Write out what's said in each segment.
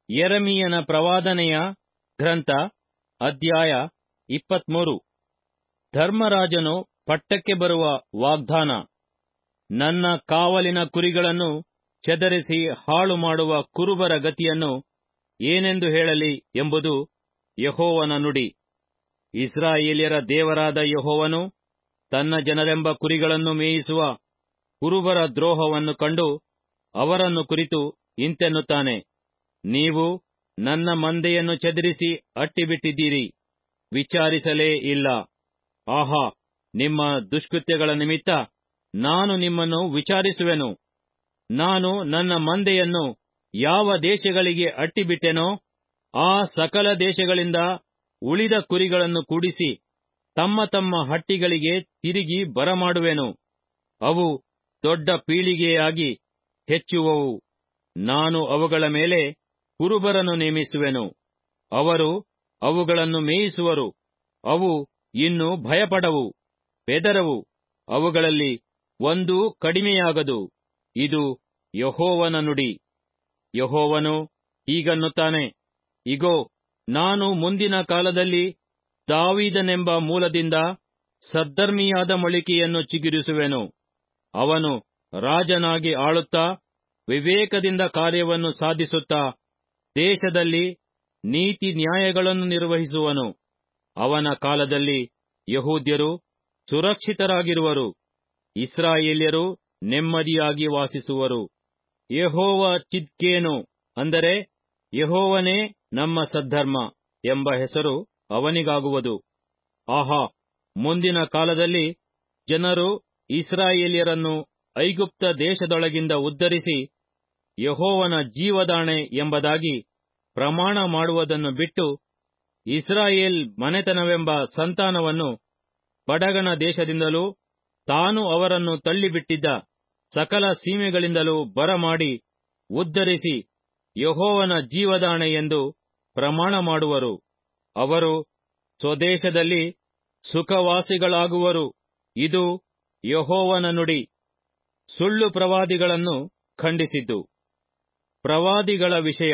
ಯೆರೆಮೀಯನ ಪ್ರವಾದನೆಯ ಗ್ರಂಥ ಅಧ್ಯಾಯ ಇಪ್ಪತ್ಮೂರು ಧರ್ಮರಾಜನು ಪಟ್ಟಕ್ಕೆ ಬರುವ ವಾಗ್ದಾನ ನನ್ನ ಕಾವಲಿನ ಕುರಿಗಳನ್ನು ಚದರಿಸಿ ಹಾಳು ಮಾಡುವ ಕುರುಬರ ಗತಿಯನ್ನು ಏನೆಂದು ಹೇಳಲಿ ಎಂಬುದು ಯೆಹೋವನ ನುಡಿ ಇಸ್ರಾಯೇಲ್ಯರ ದೇವರಾದ ಯೆಹೋವನು ತನ್ನ ಜನರೆಂಬ ಕುರಿಗಳನ್ನು ಮೇಯಿಸುವ ಕುರುಬರ ದ್ರೋಹವನ್ನು ಕಂಡು ಅವರನ್ನು ಕುರಿತು ಇಂತೆನ್ನುತ್ತಾನೆ ನೀವು ನನ್ನ ಮಂದೆಯನ್ನು ಚದರಿಸಿ ಅಟ್ಟಿಬಿಟ್ಟಿದ್ದೀರಿ ವಿಚಾರಿಸಲೇ ಇಲ್ಲ ಆಹಾ ನಿಮ್ಮ ದುಷ್ಕೃತ್ಯಗಳ ನಿಮಿತ್ತ ನಾನು ನಿಮ್ಮನ್ನು ವಿಚಾರಿಸುವೆನು ನಾನು ನನ್ನ ಮಂದೆಯನ್ನು ಯಾವ ದೇಶಗಳಿಗೆ ಅಟ್ಟಿಬಿಟ್ಟೆನೋ ಆ ಸಕಲ ದೇಶಗಳಿಂದ ಉಳಿದ ಕುರಿಗಳನ್ನು ಕೂಡಿಸಿ ತಮ್ಮ ತಮ್ಮ ಹಟ್ಟಿಗಳಿಗೆ ತಿರುಗಿ ಬರಮಾಡುವೆನು ಅವು ದೊಡ್ಡ ಪೀಳಿಗೆಯಾಗಿ ಹೆಚ್ಚುವವು ನಾನು ಅವುಗಳ ಮೇಲೆ ಕುರುಬರನ್ನು ನೇಮಿಸುವೆನು ಅವರು ಅವುಗಳನ್ನು ಮೇಯಿಸುವರು ಅವು ಇನ್ನು ಭಯಪಡವು ಬೆದರವು ಅವುಗಳಲ್ಲಿ ಒಂದೂ ಕಡಿಮೆಯಾಗದು ಇದು ಯೆಹೋವನ ನುಡಿ ಯೆಹೋವನು ಹೀಗನ್ನುತ್ತಾನೆ ಇಗೋ ನಾನು ಮುಂದಿನ ಕಾಲದಲ್ಲಿ ದಾವೀದನೆಂಬ ಮೂಲದಿಂದ ಸದ್ಧರ್ಮಿಯಾದ ಮೊಳಿಕೆಯನ್ನು ಚಿಗುರಿಸುವೆನು ಅವನು ರಾಜನಾಗಿ ಆಳುತ್ತಾ ವಿವೇಕದಿಂದ ಕಾರ್ಯವನ್ನು ಸಾಧಿಸುತ್ತಾ ದೇಶದಲ್ಲಿ ನೀತಿ ನ್ಯಾಯಗಳನ್ನು ನಿರ್ವಹಿಸುವನು ಅವನ ಕಾಲದಲ್ಲಿ ಯಹೂದ್ಯರು ಸುರಕ್ಷಿತರಾಗಿರುವರು ಇಸ್ರಾಯೇಲ್ಯರು ನೆಮ್ಮದಿಯಾಗಿ ವಾಸಿಸುವರು ಯೆಹೋವ ಚಿದ್ಕೇನು ಅಂದರೆ ಯೆಹೋವನೇ ನಮ್ಮ ಸದ್ಧರ್ಮ ಎಂಬ ಹೆಸರು ಅವನಿಗಾಗುವುದು ಆಹಾ ಮುಂದಿನ ಕಾಲದಲ್ಲಿ ಜನರು ಇಸ್ರಾಯೇಲ್ಯರನ್ನು ಐಗುಪ್ತ ದೇಶದೊಳಗಿಂದ ಉದ್ಧರಿಸಿ ಯೆಹೋವನ ಜೀವದಾಣೆ ಎಂಬುದಾಗಿ ಪ್ರಮಾಣ ಮಾಡುವುದನ್ನು ಬಿಟ್ಟು ಇಸ್ರಾಯೇಲ್ ಮನೆತನವೆಂಬ ಸಂತಾನವನ್ನು ಬಡಗಣ ದೇಶದಿಂದಲೂ ತಾನು ಅವರನ್ನು ತಳ್ಳಿಬಿಟ್ಟಿದ್ದ ಸಕಲ ಸೀಮೆಗಳಿಂದಲೂ ಬರಮಾಡಿ ಉದ್ಧರಿಸಿ ಯೆಹೋವನ ಜೀವದಾಣೆ ಎಂದು ಪ್ರಮಾಣ ಮಾಡುವರು ಅವರು ಸ್ವದೇಶದಲ್ಲಿ ಸುಖವಾಸಿಗಳಾಗುವರು ಇದು ಯೆಹೋವನ ನುಡಿ ಸುಳ್ಳು ಪ್ರವಾದಿಗಳನ್ನು ಖಂಡಿಸಿದ್ದು ಪ್ರವಾದಿಗಳ ವಿಷಯ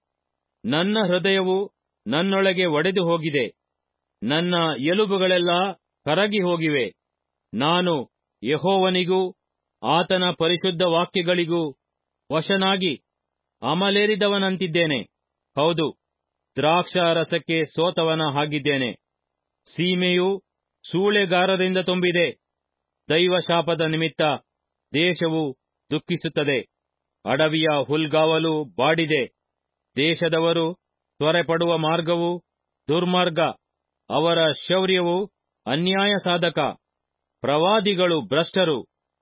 ನನ್ನ ಹೃದಯವು ನನ್ನೊಳಗೆ ಒಡೆದು ಹೋಗಿದೆ ನನ್ನ ಎಲುಬುಗಳೆಲ್ಲ ಕರಗಿ ಹೋಗಿವೆ ನಾನು ಯೆಹೋವನಿಗೂ ಆತನ ಪರಿಶುದ್ಧ ವಾಕ್ಯಗಳಿಗೂ ವಶನಾಗಿ ಅಮಲೇರಿದವನಂತಿದ್ದೇನೆ ಹೌದು ದ್ರಾಕ್ಷಾರಸಕ್ಕೆ ಸೋತವನ ಹಾಗಿದ್ದೇನೆ ಸೀಮೆಯು ಸೂಳೆಗಾರರಿಂದ ತುಂಬಿದೆ ದೈವಶಾಪದ ನಿಮಿತ್ತ ದೇಶವು ದುಃಖಿಸುತ್ತದೆ ಅಡವಿಯ ಹುಲ್ಗಾವಲು ಬಾಡಿದೆ ದೇಶದವರು ತ್ವರೆಪಡುವ ಮಾರ್ಗವು ದುರ್ಮಾರ್ಗ ಅವರ ಶೌರ್ಯವು ಅನ್ಯಾಯ ಸಾಧಕ ಪ್ರವಾದಿಗಳು ಭ್ರಷ್ಟರು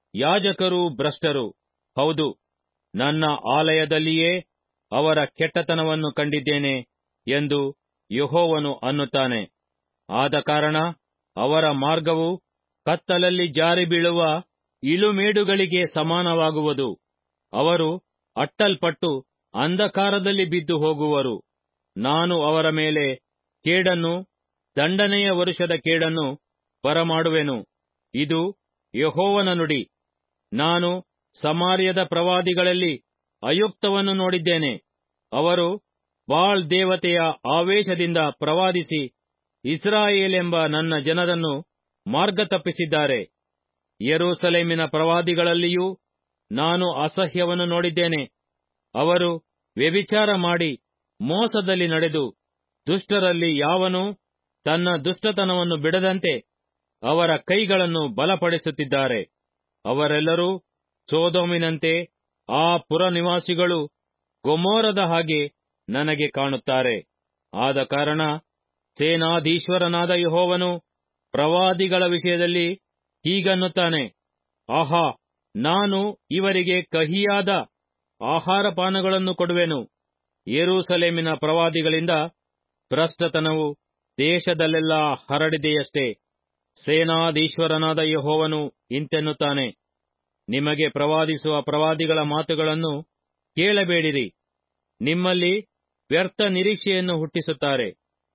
ಯಾಜಕರೂ ಭ್ರಷ್ಟರು ಹೌದು ನನ್ನ ಆಲಯದಲ್ಲಿಯೇ ಅವರ ಕೆಟ್ಟತನವನ್ನು ಕಂಡಿದ್ದೇನೆ ಎಂದು ಯೆಹೋವನು ಅನ್ನುತ್ತಾನೆ ಆದ ಕಾರಣ ಅವರ ಮಾರ್ಗವು ಕತ್ತಲಲ್ಲಿ ಜಾರಿ ಬೀಳುವ ಇಳುಮೇಡುಗಳಿಗೆ ಸಮಾನವಾಗುವುದು ಅವರು ಅಟ್ಟಲ್ಪಟ್ಟು ಅಂಧಕಾರದಲ್ಲಿ ಬಿದ್ದು ಹೋಗುವರು ನಾನು ಅವರ ಮೇಲೆ ಕೇಡನ್ನು ದಂಡನೆಯ ವರುಷದ ಕೇಡನ್ನು ಬರಮಾಡುವೆನು ಇದು ಯೆಹೋವನ ನುಡಿ ನಾನು ಸಮಾರ್ಯದ ಪ್ರವಾದಿಗಳಲ್ಲಿ ಅಯುಕ್ತವನ್ನು ನೋಡಿದ್ದೇನೆ ಅವರು ಬಾಳ್ ದೇವತೆಯ ಆವೇಶದಿಂದ ಪ್ರವಾದಿಸಿ ಇಸ್ರಾಯೇಲೆಂಬ ನನ್ನ ಜನರನ್ನು ಮಾರ್ಗ ತಪ್ಪಿಸಿದ್ದಾರೆ ಯೆರೂಸಲೇಮಿನ ಪ್ರವಾದಿಗಳಲ್ಲಿಯೂ ನಾನು ಅಸಹ್ಯವನ್ನು ನೋಡಿದ್ದೇನೆ ಅವರು ವ್ಯಭಿಚಾರ ಮಾಡಿ ಮೋಸದಲ್ಲಿ ನಡೆದು ದುಷ್ಟರಲ್ಲಿ ಯಾವನೂ ತನ್ನ ದುಷ್ಟತನವನ್ನು ಬಿಡದಂತೆ ಅವರ ಕೈಗಳನ್ನು ಬಲಪಡಿಸುತ್ತಿದ್ದಾರೆ ಅವರೆಲ್ಲರೂ ಸೋದೋಮಿನಂತೆ ಆ ಪುರನಿವಾಸಿಗಳು ಗೊಮೋರದ ಹಾಗೆ ನನಗೆ ಕಾಣುತ್ತಾರೆ ಆದ ಕಾರಣ ಸೇನಾಧೀಶ್ವರನಾದ ಯಹೋವನು ಪ್ರವಾದಿಗಳ ವಿಷಯದಲ್ಲಿ ಹೀಗನ್ನುತ್ತಾನೆ ಆಹಾ ನಾನು ಇವರಿಗೆ ಕಹಿಯಾದ ಆಹಾರ ಪಾನಗಳನ್ನು ಕೊಡುವೆನು ಯೆರೂಸಲೇಮಿನ ಪ್ರವಾದಿಗಳಿಂದ ಭ್ರಷ್ಟತನವು ದೇಶದಲ್ಲೆಲ್ಲ ಹರಡಿದೆಯಷ್ಟೇ ಸೇನಾಧೀಶ್ವರನಾದ ಯಹೋವನು ಇಂತೆನ್ನುತ್ತಾನೆ ನಿಮಗೆ ಪ್ರವಾದಿಸುವ ಪ್ರವಾದಿಗಳ ಮಾತುಗಳನ್ನು ಕೇಳಬೇಡಿರಿ ನಿಮ್ಮಲ್ಲಿ ವ್ಯರ್ಥ ನಿರೀಕ್ಷೆಯನ್ನು ಹುಟ್ಟಿಸುತ್ತಾರೆ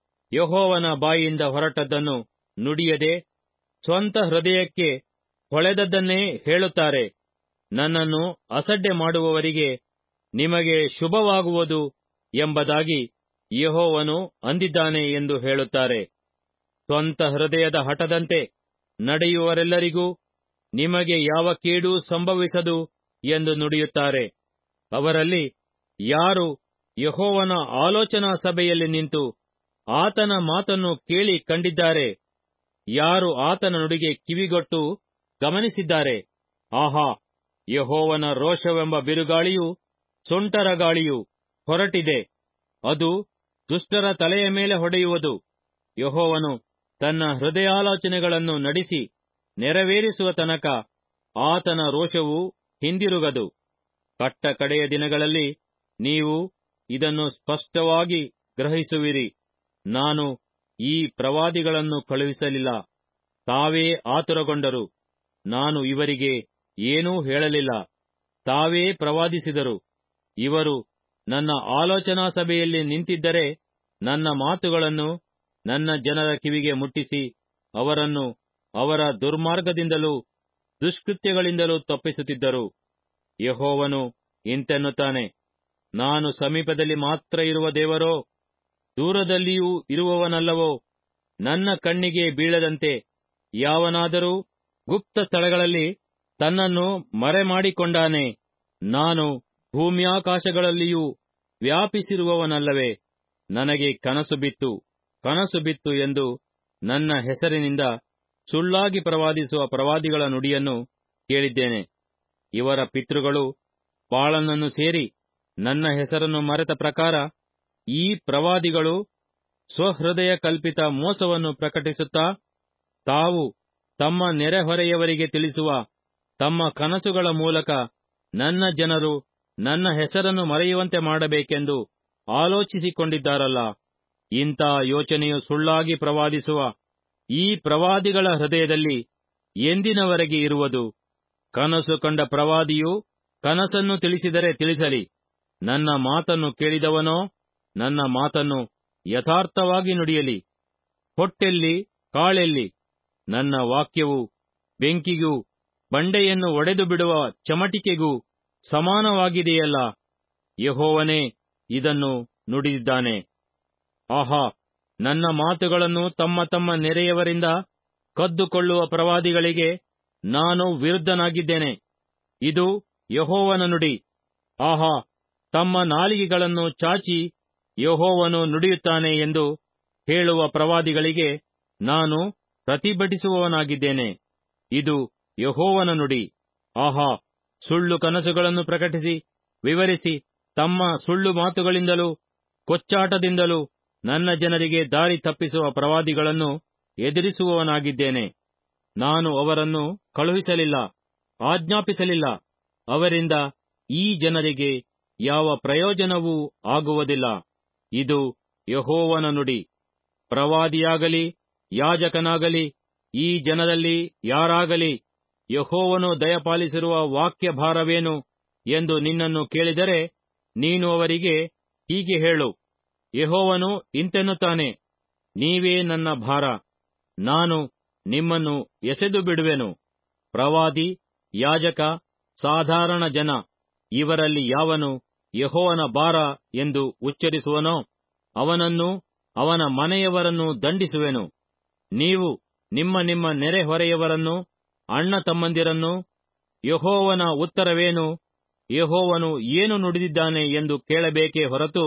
ಯಹೋವನ ಬಾಯಿಯಿಂದ ಹೊರಟದ್ದನ್ನು ನುಡಿಯದೆ ಸ್ವಂತ ಹೃದಯಕ್ಕೆ ಹೊಳೆದದ್ದನ್ನೇ ಹೇಳುತ್ತಾರೆ ನನ್ನನ್ನು ಅಸಡ್ಡೆ ಮಾಡುವವರಿಗೆ ನಿಮಗೆ ಶುಭವಾಗುವುದು ಎಂಬುದಾಗಿ ಯೆಹೋವನು ಅಂದಿದ್ದಾನೆ ಎಂದು ಹೇಳುತ್ತಾರೆ ಸ್ವಂತ ಹೃದಯದ ಹಠದಂತೆ ನಡೆಯುವರೆಲ್ಲರಿಗೂ ನಿಮಗೆ ಯಾವ ಕೇಡೂ ಸಂಭವಿಸದು ಎಂದು ನುಡಿಯುತ್ತಾರೆ ಅವರಲ್ಲಿ ಯಾರು ಯೆಹೋವನ ಆಲೋಚನಾ ಸಭೆಯಲ್ಲಿ ನಿಂತು ಆತನ ಮಾತನ್ನು ಕೇಳಿ ಕಂಡಿದ್ದಾರೆ ಯಾರು ಆತನ ನುಡಿಗೆ ಕಿವಿಗೊಟ್ಟು ಗಮನಿಸಿದ್ದಾರೆ ಆಹಾ ಯೆಹೋವನ ರೋಷವೆಂಬ ಬಿರುಗಾಳಿಯು ಸುಂಟರ ಗಾಳಿಯು ಹೊರಟಿದೆ ಅದು ದುಷ್ಟರ ತಲೆಯ ಮೇಲೆ ಹೊಡೆಯುವುದು ಯೆಹೋವನು ತನ್ನ ಹೃದಯಾಲೋಚನೆಗಳನ್ನು ನಡೆಸಿ ನೆರವೇರಿಸುವ ತನಕ ಆತನ ರೋಷವು ಹಿಂದಿರುಗದು ಕಟ್ಟ ಕಡೆಯ ದಿನಗಳಲ್ಲಿ ನೀವು ಇದನ್ನು ಸ್ಪಷ್ಟವಾಗಿ ಗ್ರಹಿಸುವಿರಿ ನಾನು ಈ ಪ್ರವಾದಿಗಳನ್ನು ಕಳುಹಿಸಲಿಲ್ಲ ತಾವೇ ಆತುರಗೊಂಡರು ನಾನು ಇವರಿಗೆ ಏನೂ ಹೇಳಲಿಲ್ಲ ತಾವೇ ಪ್ರವಾದಿಸಿದರು ಇವರು ನನ್ನ ಆಲೋಚನಾ ಸಭೆಯಲ್ಲಿ ನಿಂತಿದ್ದರೆ ನನ್ನ ಮಾತುಗಳನ್ನು ನನ್ನ ಜನರ ಕಿವಿಗೆ ಮುಟ್ಟಿಸಿ ಅವರನ್ನು ಅವರ ದುರ್ಮಾರ್ಗದಿಂದಲೂ ದುಷ್ಕೃತ್ಯಗಳಿಂದಲೂ ತಪ್ಪಿಸುತ್ತಿದ್ದರು ಯೆಹೋವನು ಇಂತೆನ್ನುತ್ತಾನೆ ನಾನು ಸಮೀಪದಲ್ಲಿ ಮಾತ್ರ ಇರುವ ದೇವರೋ ದೂರದಲ್ಲಿಯೂ ಇರುವವನಲ್ಲವೋ ನನ್ನ ಕಣ್ಣಿಗೆ ಬೀಳದಂತೆ ಯಾವನಾದರೂ ಗುಪ್ತ ಸ್ಥಳಗಳಲ್ಲಿ ತನ್ನನ್ನು ಮರೆಮಾಡಿಕೊಂಡಾನೆ ನಾನು ಭೂಮ್ಯಾಕಾಶಗಳಲ್ಲಿಯೂ ವ್ಯಾಪಿಸಿರುವವನಲ್ಲವೇ ನನಗೆ ಕನಸು ಬಿತ್ತು ಕನಸು ಬಿತ್ತು ಎಂದು ನನ್ನ ಹೆಸರಿನಿಂದ ಸುಳ್ಳಾಗಿ ಪ್ರವಾದಿಸುವ ಪ್ರವಾದಿಗಳ ನುಡಿಯನ್ನು ಕೇಳಿದ್ದೇನೆ ಇವರ ಪಿತೃಗಳು ಬಾಳನನ್ನು ಸೇರಿ ನನ್ನ ಹೆಸರನ್ನು ಮರೆತ ಪ್ರಕಾರ ಈ ಪ್ರವಾದಿಗಳು ಸ್ವಹೃದಯ ಕಲ್ಪಿತ ಮೋಸವನ್ನು ಪ್ರಕಟಿಸುತ್ತಾ ತಾವು ತಮ್ಮ ನೆರೆಹೊರೆಯವರಿಗೆ ತಿಳಿಸುವ ತಮ್ಮ ಕನಸುಗಳ ಮೂಲಕ ನನ್ನ ಜನರು ನನ್ನ ಹೆಸರನ್ನು ಮರೆಯುವಂತೆ ಮಾಡಬೇಕೆಂದು ಆಲೋಚಿಸಿಕೊಂಡಿದ್ದಾರಲ್ಲ ಇಂಥ ಯೋಚನೆಯು ಸುಳ್ಳಾಗಿ ಪ್ರವಾದಿಸುವ ಈ ಪ್ರವಾದಿಗಳ ಹೃದಯದಲ್ಲಿ ಎಂದಿನವರೆಗೆ ಇರುವುದು ಕನಸು ಕಂಡ ಪ್ರವಾದಿಯು ಕನಸನ್ನು ತಿಳಿಸಿದರೆ ತಿಳಿಸಲಿ ನನ್ನ ಮಾತನ್ನು ಕೇಳಿದವನೋ ನನ್ನ ಮಾತನ್ನು ಯಥಾರ್ಥವಾಗಿ ನುಡಿಯಲಿ ಹೊಟ್ಟೆಲ್ಲಿ ಕಾಳೆಲ್ಲಿ ನನ್ನ ವಾಕ್ಯವು ಬೆಂಕಿಗೂ ಬಂಡೆಯನ್ನು ಒಡೆದು ಬಿಡುವ ಚಮಟಿಕೆಗೂ ಸಮಾನವಾಗಿದೆಯಲ್ಲ ಯೆಹೋವನೇ ಇದನ್ನು ನುಡಿದಿದ್ದಾನೆ ಆಹಾ ನನ್ನ ಮಾತುಗಳನ್ನು ತಮ್ಮ ತಮ್ಮ ನೆರೆಯವರಿಂದ ಕದ್ದುಕೊಳ್ಳುವ ಪ್ರವಾದಿಗಳಿಗೆ ನಾನು ವಿರುದ್ಧನಾಗಿದ್ದೇನೆ ಇದು ಯೆಹೋವನ ನುಡಿ ಆಹಾ ತಮ್ಮ ನಾಲಿಗೆಗಳನ್ನು ಚಾಚಿ ಯೆಹೋವನು ನುಡಿಯುತ್ತಾನೆ ಎಂದು ಹೇಳುವ ಪ್ರವಾದಿಗಳಿಗೆ ನಾನು ಪ್ರತಿಭಟಿಸುವವನಾಗಿದ್ದೇನೆ ಇದು ಯೆಹೋವನ ನುಡಿ ಆಹಾ ಸುಳ್ಳು ಕನಸುಗಳನ್ನು ಪ್ರಕಟಿಸಿ ವಿವರಿಸಿ ತಮ್ಮ ಸುಳ್ಳು ಮಾತುಗಳಿಂದಲೂ ಕೊಚ್ಚಾಟದಿಂದಲೂ ನನ್ನ ಜನರಿಗೆ ದಾರಿ ತಪ್ಪಿಸುವ ಪ್ರವಾದಿಗಳನ್ನು ಎದುರಿಸುವವನಾಗಿದ್ದೇನೆ ನಾನು ಅವರನ್ನು ಕಳುಹಿಸಲಿಲ್ಲ ಆಜ್ಞಾಪಿಸಲಿಲ್ಲ ಅವರಿಂದ ಈ ಜನರಿಗೆ ಯಾವ ಪ್ರಯೋಜನವೂ ಆಗುವುದಿಲ್ಲ ಇದು ಯೆಹೋವನ ನುಡಿ ಪ್ರವಾದಿಯಾಗಲಿ ಯಾಜಕನಾಗಲಿ ಈ ಜನರಲ್ಲಿ ಯಾರಾಗಲಿ ಯೆಹೋವನು ದಯಪಾಲಿಸಿರುವ ವಾಕ್ಯ ಭಾರವೇನು ಎಂದು ನಿನ್ನನ್ನು ಕೇಳಿದರೆ ನೀನು ಅವರಿಗೆ ಹೀಗೆ ಹೇಳು ಯೆಹೋವನು ಇಂತೆನ್ನುತ್ತಾನೆ ನೀವೇ ನನ್ನ ಭಾರ ನಾನು ನಿಮ್ಮನ್ನು ಎಸೆದು ಬಿಡುವೆನು ಪ್ರವಾದಿ ಯಾಜಕ ಸಾಧಾರಣ ಜನ ಇವರಲ್ಲಿ ಯಾವನು ಯೆಹೋವನ ಭಾರ ಎಂದು ಉಚ್ಚರಿಸುವನೋ ಅವನನ್ನು ಅವನ ಮನೆಯವರನ್ನು ದಂಡಿಸುವೆನು ನೀವು ನಿಮ್ಮ ನಿಮ್ಮ ನೆರೆಹೊರೆಯವರನ್ನು ಅಣ್ಣ ತಮ್ಮಂದಿರನ್ನು ಯೆಹೋವನ ಉತ್ತರವೇನು ಯೆಹೋವನು ಏನು ನುಡಿದಿದ್ದಾನೆ ಎಂದು ಕೇಳಬೇಕೇ ಹೊರತು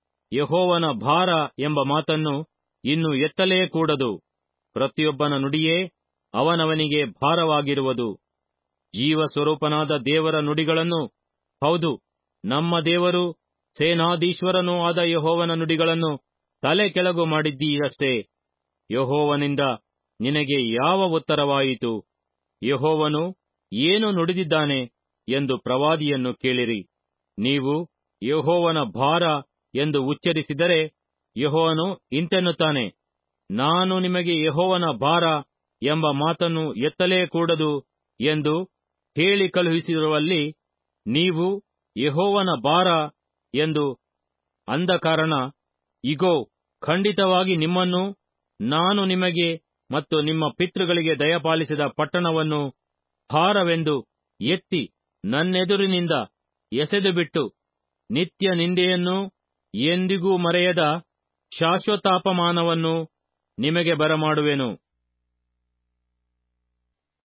ಯೆಹೋವನ ಭಾರ ಎಂಬ ಮಾತನ್ನು ಇನ್ನು ಎತ್ತಲೇ ಕೂಡದು ಪ್ರತಿಯೊಬ್ಬನ ನುಡಿಯೇ ಅವನವನಿಗೆ ಭಾರವಾಗಿರುವುದು ಜೀವಸ್ವರೂಪನಾದ ದೇವರ ನುಡಿಗಳನ್ನು ಹೌದು ನಮ್ಮ ದೇವರು ಸೇನಾಧೀಶ್ವರನೂ ಆದ ಯೆಹೋವನ ನುಡಿಗಳನ್ನು ತಲೆ ಕೆಳಗು ಮಾಡಿದ್ದೀರಷ್ಟೇ ಯೆಹೋವನಿಂದ ನಿನಗೆ ಯಾವ ಉತ್ತರವಾಯಿತು ಯೆಹೋವನು ಏನು ನುಡಿದಿದ್ದಾನೆ ಎಂದು ಪ್ರವಾದಿಯನ್ನು ಕೇಳಿರಿ ನೀವು ಯೆಹೋವನ ಭಾರ ಎಂದು ಉಚ್ಚರಿಸಿದರೆ ಯೆಹೋವನು ಇಂತೆನ್ನುತ್ತಾನೆ ನಾನು ನಿಮಗೆ ಯೆಹೋವನ ಭಾರ ಎಂಬ ಮಾತನ್ನು ಎತ್ತಲೇ ಕೂಡದು ಎಂದು ಹೇಳಿ ಕಳುಹಿಸಿರುವಲ್ಲಿ ನೀವು ಯೆಹೋವನ ಭಾರ ಎಂದು ಅಂದ ಕಾರಣ ಇಗೋ ಖಂಡಿತವಾಗಿ ನಿಮ್ಮನ್ನು ನಾನು ನಿಮಗೆ ಮತ್ತು ನಿಮ್ಮ ಪಿತೃಗಳಿಗೆ ದಯಪಾಲಿಸಿದ ಪಟ್ಟಣವನ್ನು ಭಾರವೆಂದು ಎತ್ತಿ ನನ್ನೆದುರಿನಿಂದ ಎಸೆದುಬಿಟ್ಟು ನಿತ್ಯ ನಿಂದೆಯನ್ನೂ ಎಂದಿಗೂ ಮರೆಯದ ಶಾಶ್ವತಾಪಮಾನವನ್ನು ನಿಮಗೆ ಬರಮಾಡುವೆನು